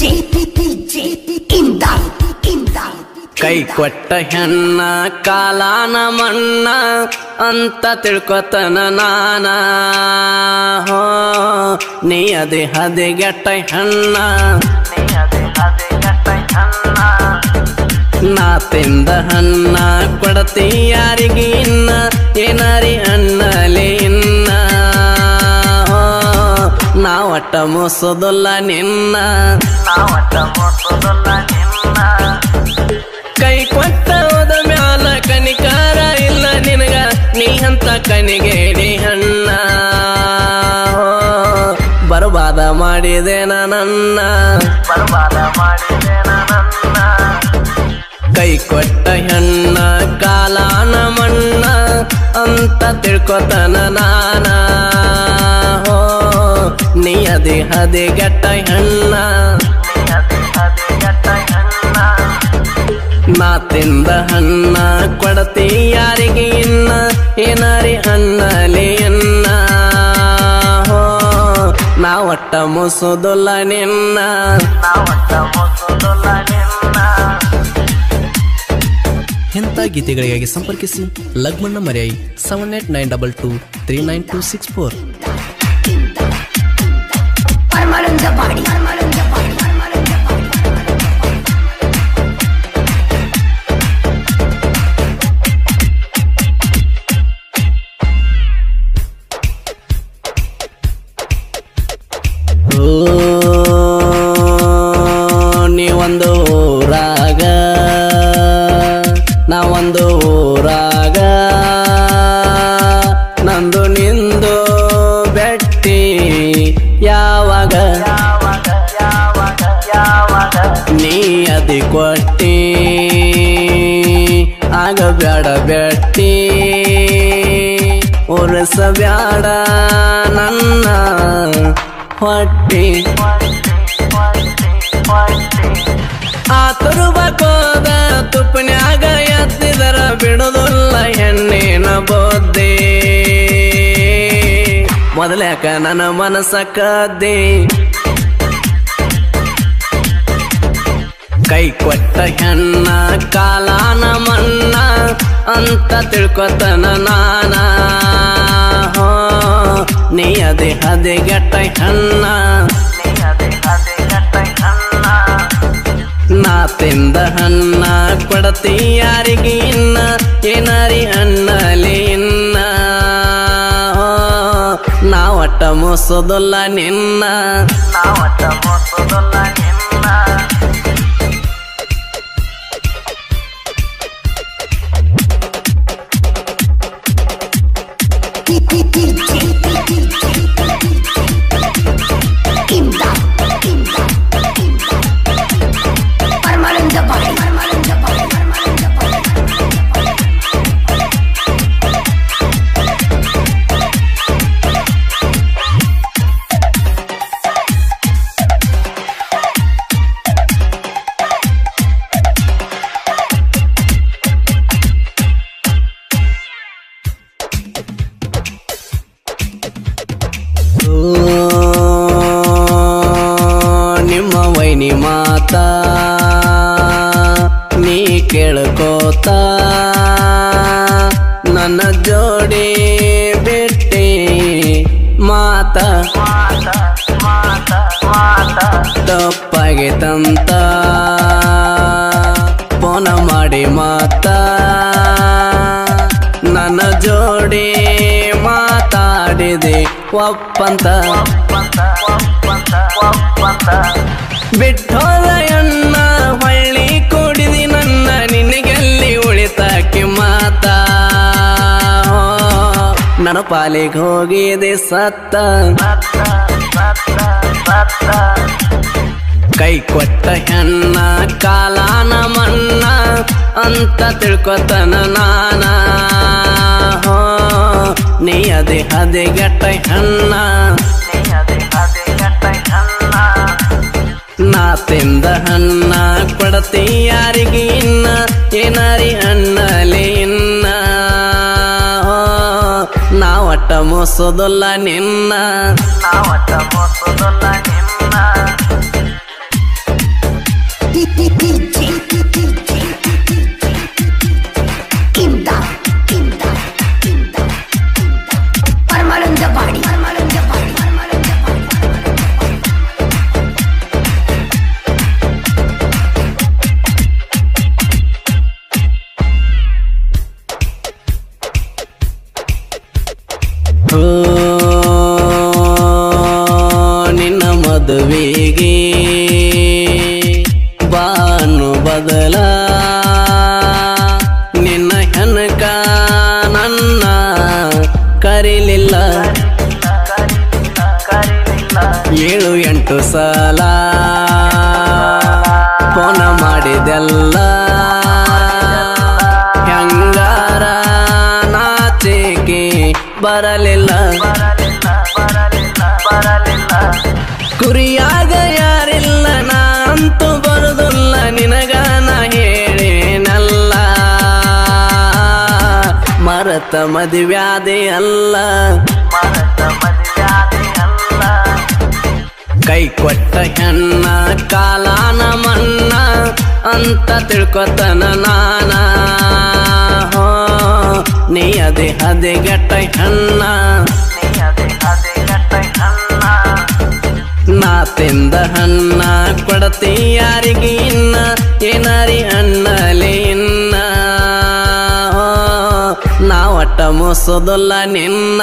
ಕೈ ಕೊಟ್ಟ ಹೆಣ್ಣ ಕಾಲಾನ ಮಣ್ಣ ಅಂತ ತಿಳ್ಕೊತನ ನಾನ ಹೋ ನೀ ಅದೇ ಹದೆಗೆಟ್ಟ ಹೆಣ್ಣ ನಾ ತಿಂದ ಹಣ್ಣ ಕೊಡತಿ ಯಾರಿಗೆ ಇನ್ನ ಏನಾರಿ ಅನ್ನಲೆ ಇನ್ನ ಹೋ, ನಾ ಒಟ್ಟ ಮುಸೋದಲ್ಲ ನಿನ್ನ ಕೈ ಕೊಟ್ಟ ಹೋದ ಮ್ಯಾಲ ಕನಿಕಾರ ಇಲ್ಲ ನಿನಗ ನೀ ಅಂತ ಕನಿಗೇಡಿ ಹಣ್ಣ ಹೋ, ಬರ್ಬಾದ ಮಾಡಿದೇನ ನನ್ನ ಕೈ ಕೊಟ್ಟ ಹೆಣ್ಣ ಕಾಲಾನ ಮಣ್ಣ ಅಂತ ತಿಳ್ಕೊತನ ನಾನ ಹೋ ನೀ ಅದೇ ಹದೆಗೆಟ್ಟ ಹೆಣ್ಣ ನಾ ತಿಂದ ಹಣ್ಣ ಕೊಡತಿ ಯಾರಿಗೆ ಇನ್ನ ಏನಾರಿ ಹಣ್ಣಲಿ ಅನ್ನ ಹೋ ನಾ ಒಟ್ಟ ಮುಸುದುಲ್ಲ ನಿನ್ನ ಇಂಥ ಗೀತೆಗಳಿಗಾಗಿ ಸಂಪರ್ಕಿಸಿ Lagmanna Maryayi seven eight nine double two three nine two six four ಪರಮಾನಂದ ಬಾಡಿ ಪರಮಾನಂದ ಬಾಡಿ ಪರಮಾನಂದ ಬಾಡಿ ಓ, ನೀವೊಂದು ಊರಾಗ ನಾವೊಂದು ಊರಾಗ ನಂದು ನಿಂದು ಬೆಟ್ಟಿ ಯಾವಾಗ ನೀ ಅದಿ ಕೊಟ್ಟಿ ಆಗ ಬ್ಯಾಡ ಬೆಟ್ಟಿ ಉರ್ಸಬ್ಯಾಡ ನನ್ನ ಹೊಟ್ಟಿ ಆತರು ಬಕೋದ ತುಪ್ಪನ್ಯಾಗ ಎತ್ತಿದರ ಬಿಡುದಿಲ್ಲ ಹೆಣ್ಣಿನ ಬೋದ್ದೆ ಮೊದಲ್ಯಾಕ ನನ್ನ ಮನಸ್ಸ ಕದ್ದೆ ಕೈ ಕೊಟ್ಟ ಹೆಣ್ಣ ಕಾಲಾನ ಮಣ್ಣ ಅಂತ ತಿಳ್ಕೊತನ ನಾನ ಹೋ ನೀ ಅದೇ ಹದೆಗೆಟ್ಟ ಹೆಣ್ಣ ನಾ ತಿಂದ ಹಣ್ಣ ಕೊಡತಿ ಯಾರಿಗೆ ಇನ್ನ ಏನಾರಿ ಹಣ್ಣಲಿ ಇನ್ನ ಹೋ, ನಾ ಒಟ್ಟ ಮುಸೋದಲ್ಲ ನಿನ್ನ ಪರಮಾನಂದ ಬಾಡಿ ಪರಮಾನಂದ ಬಾಡಿ ಪರಮಾನಂದ ಬಾಡಿ ಓ, ನಿಮ್ಮ ವೈನಿ ಮಾತ ನೀ ಕೇಳ್ಕೋತ ನನ್ನ ಜೋಡಿ ಬಿಟ್ಟಿ ಮಾತ ತಪ್ಪಾಗಿತ್ತಂತ ಫೋನ ಮಾಡಿ ಮಾತ ನನ್ನ ಜೋಡಿ ಮಾತಾಡಿದೆ ಒಪ್ಪಂತ ಬಿಟ್ಟೋದ ಎಣ್ಣ ಹೊಳ್ಳಿ ಕೂಡಿದಿ ನನ್ನ ನಿನಗೆಲ್ಲಿ ಉಳಿತಾಕಿ ಮಾತ ನನ್ನ ಪಾಲಿಗೆ ಹೋಗಿದೆ ಸತ್ತ ಕೈ ಕೊಟ್ಟ ಹೆಣ್ಣ ಕಾಲಾನ ಮಣ್ಣ ಅಂತ ತಿಳ್ಕೊತನ ನಾನ ಹೋ ನೀ ಅದೇ ಹದೆಗೆಟ್ಟ ಹೆಣ್ಣ ನಾ ತಿಂದ ಹಣ್ಣ ಕೊಡತಿ ಯಾರಿಗೆ ಇನ್ನ ಏನಾರಿ ಹಣ್ಣಲಿ ಇನ್ನ ಹೋ, ನಾ ಒಟ್ಟ ಮುಸೋದಲ್ಲ ನಿನ್ನ ಬಾನು ಬದಲ ನಿನ್ನ ಹೆನಕ ನನ್ನ ಕರಿಲಿಲ್ಲ ಏಳು ಎಂಟು ಸಲ ಫೋನ ಮಾಡಿದೆಲ್ಲ ಹೆಂಗಾರ ನಾಚಿಕೆ ಬರಲಿಲ್ಲ ಕುರಿಯಾಗ ಯಾರಿಲ್ಲ ನಾ ಅಂತೂ ಬರುದಿಲ್ಲ ನಿನಗಾನ ಹೇಳೇನಲ್ಲ ಮರತ ಮದುವ್ಯಾದೆ ಅಲ್ಲ ಕೈ ಕೊಟ್ಟ ಹೆಣ್ಣ ಕಾಲಾನ ಮನ್ನ ಅಂತ ತಿಳ್ಕೊತನ ನಾನ ಹೋ ನೀ ಅದೇ ಹದೆಗಟ್ಟ ಹೆಣ್ಣ ನಾ ತಿಂದ ಹಣ್ಣ ಕೊಡತಿ ಯಾರಿಗೆ ಇನ್ನ ಏನಾರಿ ಅಣ್ಣಲೆ ಇನ್ನ ಹೋ, ನಾ ಒಟ್ಟ ಮೋಸೋದಲ್ಲ ನಿನ್ನ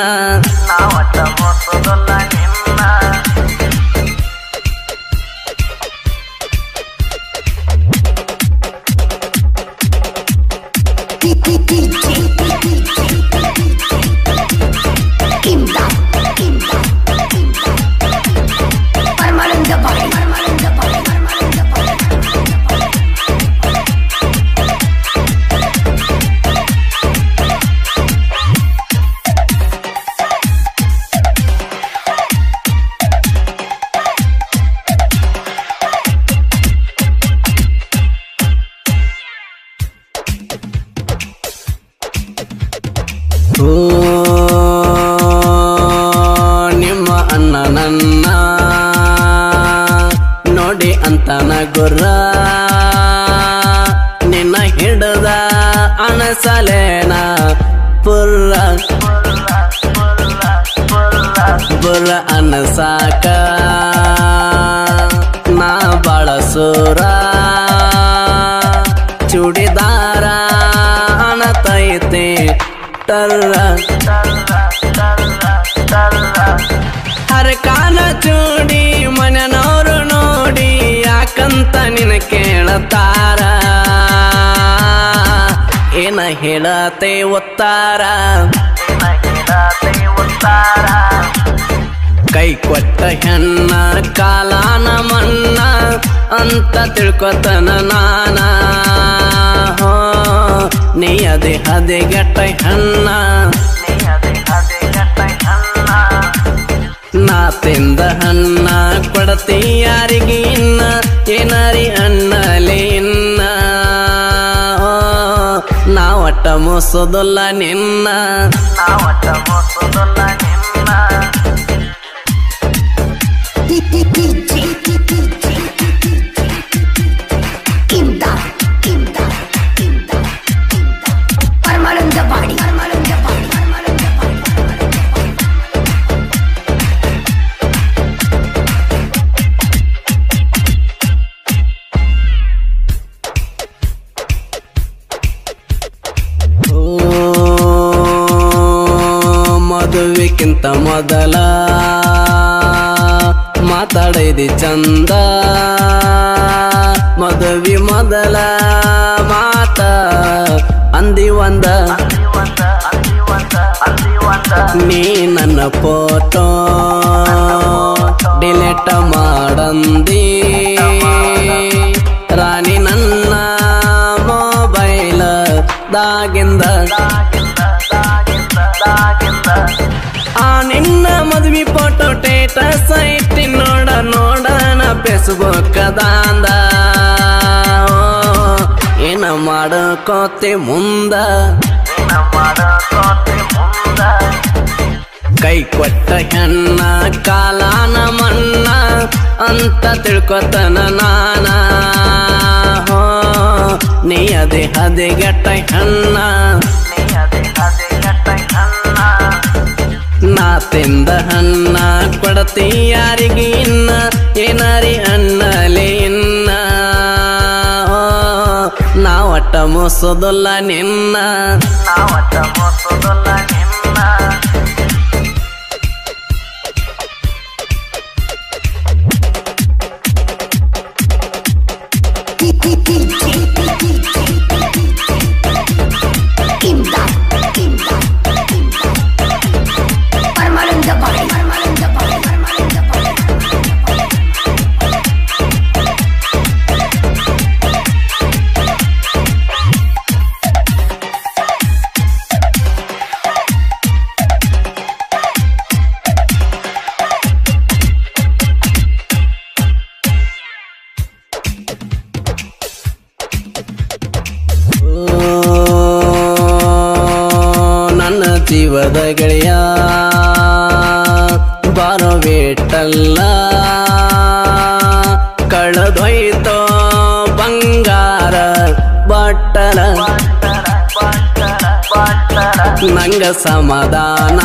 Imdad, imdad, imdad. Permanent body, permanent body, permanent body. ಓ ನಿಮ್ಮ ಅಣ್ಣ ನನ್ನ ನೋಡಿ ಅಂತನ ಗುರ್ರ ನಿನ್ನ ಹಿಡದ ಅಣಸಲೇನ ಪುರ್ರ ಬುರ್ರ ಅನಸಾಕ ನಾ ಬಳಸೂರ ಚೂಡಿದಾರ ಅಣತೈತೆ ಟರ್ರ ಹರಕಾನ ಚೂಡಿ ಮನೆನವರು ನೋಡಿ ಯಾಕಂತ ನಿನ ಕೇಳತಾರ ಏನ ಹೇಳತೆ ಒತ್ತಾರ ಕೈ ಕೊಟ್ಟ ಹೆಣ್ಣ ಕಾಲಾನ ಮನ್ನ ಅಂತ ತಿಳ್ಕೊತನ ನಾನ ಹೋ ನೀ ಅದೇ ಹದೆಗಟ್ಟ ಹೆಣ್ಣ ನಾ ತಿಂದ ಹಣ್ಣ ಕೊಡತಿ ಯಾರಿಗೆ ಇನ್ನ ಏನಾರಿ ಅಣ್ಣಲೆ ಇನ್ನ ಹೋ, ನಾ ಒಟ್ಟ ಮೋಸೋದಲ್ಲ ನಿನ್ನ Imdad, imdad, imdad, imdad. Permanent body, permanent body, permanent body, permanent body. ಓ ಮದುವೆಕ್ಕಿಂತ ಮೊದಲ ಮಾತಾಡಿದಿ ಚಂದ ಮದುವೆ ಮೊದಲ ಮಾತ ಅಂದಿ ಒಂದ ನೀ ನನ್ನ ಫೋಟೋ ಡಿಲೇಟ್ ಮಾಡಂದಿ ರಾಣಿ ನನ್ನ ಮೊಬೈಲ್ ದಾಗಿಂದ ಆ ನಿನ್ನ ಮದ್ವಿ ಫೋಟೋ ಟೇಟಸ್ ಐತಿ ನೋಡ ನೋಡಣ ಫೇಸ್ಬುಕ್ ದಾಂದ ಏನ ಮಾಡಕೋತೆ ಮುಂದ ಕೈ ಕೊಟ್ಟ ಹೆಣ್ಣ ಕಾಲಾನ ಮನ್ನ ಅಂತ ತಿಳ್ಕೊತನ ನಾನ ಹೋ ನೀ ಅದೇ ಹದೆಗಟ್ಟ ಹೆಣ್ಣ ನಾ ತಿಂದ ಹಣ್ಣ ಕೊಡತಿ ಯಾರಿಗೆ ಇನ್ನ ಏನಾರಿ ಅಣ್ಣಲೆ ಇನ್ನ ಹೋ, ನಾ ಒಟ್ಟ ಮೋಸೋದಲ್ಲ ನಿನ್ನ Imdad, imdad, imdad. Permanent body, permanent body, permanent body. ನನ್ನ ಜೀವದ ಗೆಳೆಯ ಬರಬೇಟಲ್ಲ ಕಳೆದೊಯ್ತೋ ಬಂಗಾರ ಬಟ್ಟಲ ನಂಗ ಸಮಾಧಾನ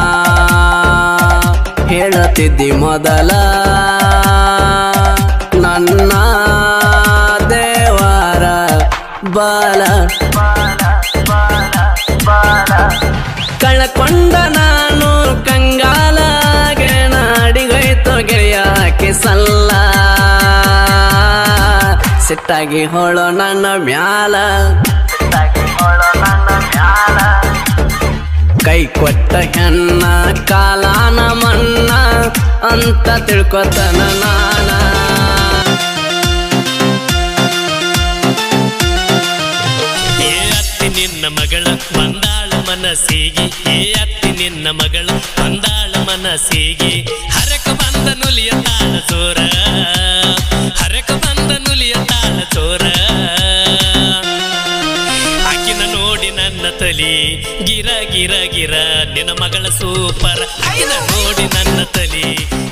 ಹೇಳತಿದ್ದಿ ಮೊದಲ ನನ್ನ ದೇವರ ಬಾಲ ಕಳಕೊಂಡ ನಾನು ಕಂಗಾಲಾಗೆ ನಾಡಿಗೋಯ್ತು ಗೆಳೆಯಾಕೆ ಸಲ್ಲ ಸಿಟ್ಟಾಗಿ ಹೊಳೋ ನನ್ನ ಮ್ಯಾಲ ಕೈ ಕೊಟ್ಟ ಹೆಣ್ಣ ಕಾಲಾನ ಮನ್ನ ಅಂತ ತಿಳ್ಕೊತನ ನಾನ ಏ ಅತ್ತಿ ನಿನ್ನ ಮಗಳ ಬಂದಾಳ ಮನಸ್ಸಿಗೆ ಏ ಅತ್ತಿ ನಿನ್ನ ಮಗಳ ಬಂದಾಳ ಮನಸ್ಸಿಗೆ ಹರಕ ಬಂದ ನುಲಿಯ ತಾಳ ಚೋರ ಹರಕ ಬಂದ ನುಲಿಯ ತಾಳ ಚೋರ ಆಕಿನ ನೋಡಿ ನನ್ನ ತಲಿ ಗಿರ ಗಿರ ಗಿರ ನಿನ್ನ ಮಗಳ ಸೂಪರ್ ಆಕಿನ ನೋಡಿ ನನ್ನ ತಲಿ